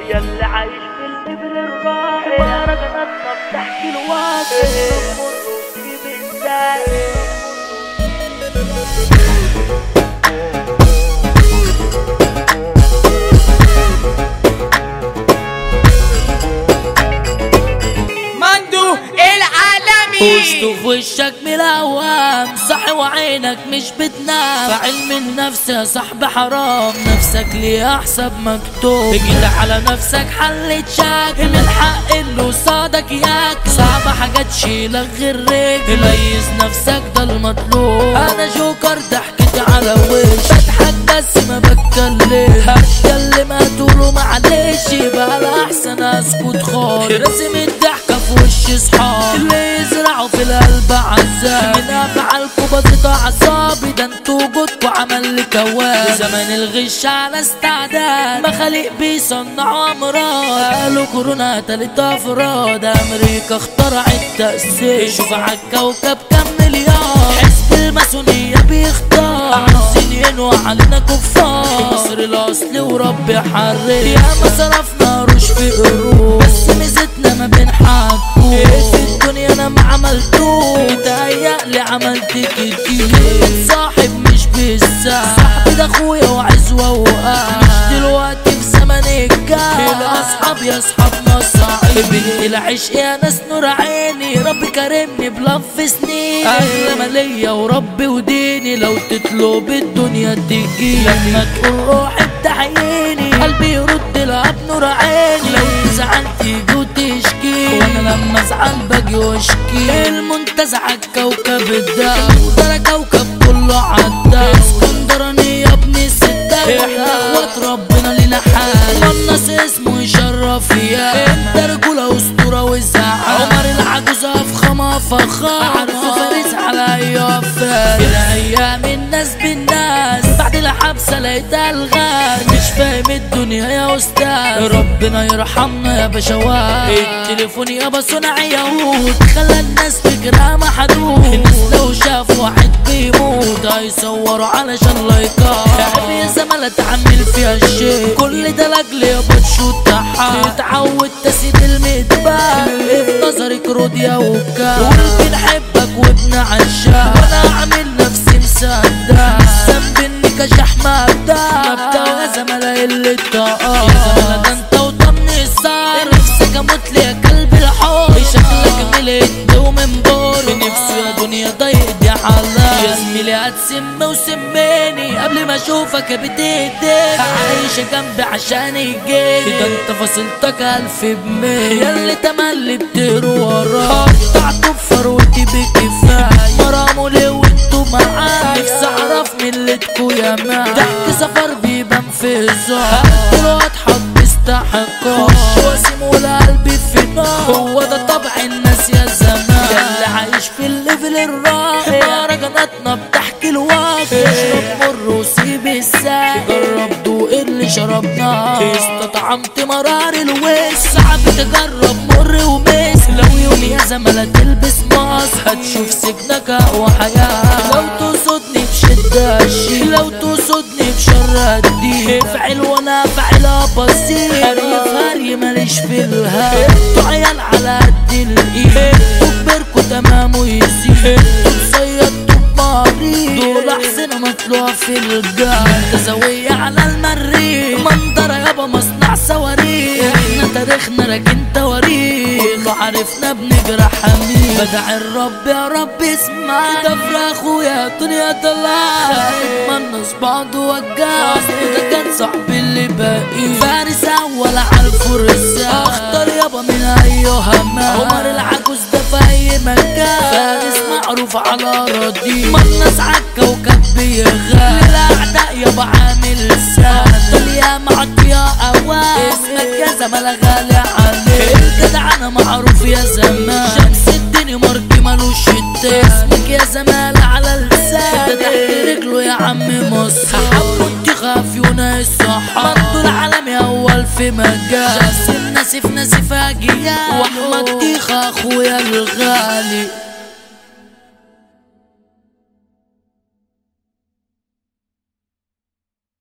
ياللي عايش في الليفل الراقي مهرجاناتنا بتحكي الواقع نمر وتجيب ازاي مندو العالمي وشته في وشك من الاوام صح وعينك مش بتنام فعلم النفس يا صاحبي حرام نفسك ليه احسب مكتوب جيت على نفسك حلت شك من الحق اللي قصادك ياك صعبة حاجة تشيلك غير رجل ميز نفسك ده المطلوب انا جوكر ضحكت على وش بضحك بس ما بتكلم هتكلم هتقوله معلش يبقى الاحسن اسكت خالص رسم الضحكة في وش صحابي اللي يزرعوا في القلب عذاب من افعالكوا بسيطة عصابي ده انتوا وجودكوا عمل لي كواب زمان الغش على استعداد مخاليق بيصنعوا امراض قالوا كورونا قتلت افراد امريكا اخترعت التأثير شوف عالكوكب كام مليار حزب الماسونية بيختار عايزين ينوى علينا كفار مصر الاصل ورب حرر يا ما صرفنا روش في قروش بس ميزتنا ما بنحكوش ايه في الدنيا انا ما عملتوش متهيألي عملت كتير صاحب مش بالساعة صاحبي ده اخويا وعزوة وقع مش دلوقتي في زمن الجاع الاصحاب يا اصحاب مصاعب بنت العشق يا ناس نور عيني ربي كرمني بلف سنين اغلى ما ليا وربي وديني لو تطلب الدنيا تجي لما تقول روحي بتحييني قلبي يرد لها بنور عيني لو زعلت تيجي وتشكي وانا لما ازعل باجي واشكي المنتزه عالكوكب الداو ده كوكب كله عدى اسكندراني يا ابني السداو احنا اخوات ربنا لينا حال والناس اسمه يشرف يا انت رجولة اسطورة وزعل عمر العجوز افخمة فخار عارفه فارس على اي افات الايام الناس بالناس بعد الحبسة لقيتها الغاز مش فاهم الدنيا يا استاذ ربنا يرحمنا يا بشوات التليفون يابا صنع يهود خلى الناس فكرها محدود الناس لو شاف واحد بيموت هيصوروا علشان لايكات عيب يا زملاء اتعمل فيها الشيء كل ده لاجل يابا تشوت تحت اتعود تسيب المدبر اللي في نظرك رود يا وكال قول بنحبك وابن عشاق وانا عامل نفسي مصدق ذنب اني كشح مبدأ مبدأ يا زملاء اللي اتقى يا زملاء ده انت وطمن الصار نفسك اموت لي يا كلب الحور شكلك مليت ومن بور نفسي يا دنيا ضايق دي حلا يا زميلي هتسم وسميني قبل ما اشوفك بتهديني عايشة جنبي عشان يجيني ده انت فصلتك الف بمية ياللي تملي بتهروا وراه قطعتوا بفروتي بكفاية مراموا ليه وانتوا معايا نفسي اعرف ملتكوا يا مان ضحك سفر بيبان في هزار هقتل واضحك بيستحقها واسم والقلب في نار هو ده طبع الناس يا زمان ده اللي عايش في الليفل الراقي مهرجاناتنا بتحكي الواقع اشرب مر وسيب الساقي جرب دوق اللي شربناه استطعمت مرار الويس صعب تجرب مر ومس لو يوم يا زملاء تلبس ماسك هتشوف سجنك اقوى حياة لو تقصدني بشدة اشيل لو تقصدني بشر اديك افعل وانا افعل ابصير هري هري ماليش في الهوا انتوا عيال على قد الايد تكبركوا تمام ويزيد تصيدتوا بمريض دول احسن مطلوع في الجار تزوية على المريخ منظرة يابا مصنع صواريخ احنا تاريخنا راكن تواريخ كله عرفنا بنجرح حميد بدع الرب يا رب اسمع ده في اخويا الدنيا طلع اتمنى بعض وجاز ده كان صاحبي اللي باقي فارس اول على الفرس اختار يابا من ايها ما عمر العجوز ده في اي مكان فارس معروف على اراضي الناس عالكوكب بيغال للاعداء يابا عامل سان الدنيا معطية اوان اسمك يا زملاء غالي عليك الجدع انا معروف يا زمان شمس الدنيا مركي ملوش التاني اسمك يا زمالة على لسان ده تحت رجله يا عم مصر حمود خاف يونس الصحة مدوا العالم اول في مجال شمس الناسف ناسف اجيال واحمد ديخ اخويا الغالي